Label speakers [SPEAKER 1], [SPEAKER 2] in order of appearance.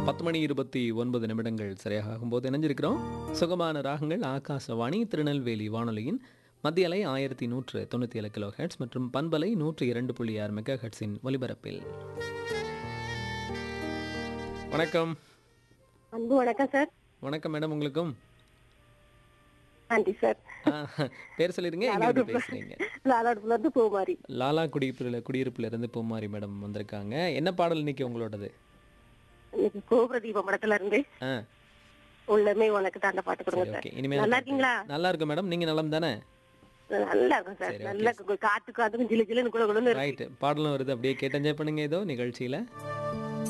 [SPEAKER 1] பத்து மணி இருபத்தி ஒன்பது நிமிடங்கள் சரியாக ஆகும்போது இணைஞ்சிருக்கிறோம் சுகமான ராகங்கள் ஆகாசவாணி திருநெல்வேலி வானொலியின் மத்திய அலை ஆயிரத்தி நூற்று தொண்ணூற்றி ஏழு கிலோ ஹெட்ஸ் மற்றும் பண்பலை நூற்று இரண்டு புள்ளி ஆறு மெகா ஹெட்ஸின் ஒலிபரப்பில் வணக்கம்
[SPEAKER 2] அன்பு வணக்கம் சார்
[SPEAKER 1] வணக்கம் மேடம் உங்களுக்கும்
[SPEAKER 2] நன்றி சார்
[SPEAKER 1] ஆ, பேர் சொல்லிருங்க எங்கிருந்து பேசுறீங்க
[SPEAKER 2] லாலாடுப்புல இருந்து பூமாரி
[SPEAKER 1] லாலா குடியிருப்புல குடியிருப்புல இருந்து பூமாரி மேடம் வந்திருக்காங்க என்ன பாடல் இன்னைக்கு உங்களோடது
[SPEAKER 2] இன்னைக்கு கோபுர தீபம் படத்துல இருந்து
[SPEAKER 1] ஆ
[SPEAKER 2] உள்ளமே உனக்கு தான் அந்த பாட்டு கொடுங்க
[SPEAKER 1] சரி
[SPEAKER 2] சார்
[SPEAKER 1] ஓகே இனிமேல்
[SPEAKER 2] நல்லா இருக்கீங்களா
[SPEAKER 1] நல்லா இருக்கும் மேடம் நீங்க நலம் தானே
[SPEAKER 2] நல்லா இருக்கும் சார்
[SPEAKER 1] சரி,
[SPEAKER 2] நல்லா காத்து காத்துக்கும் ஜிலு ஜிலுன்னு கூட கூட
[SPEAKER 1] ரைட் பாடலும் வருது அப்படியே கேட்டு என்ஜாய் பண்ணுங்க ஏதோ நிகழ்ச்சியில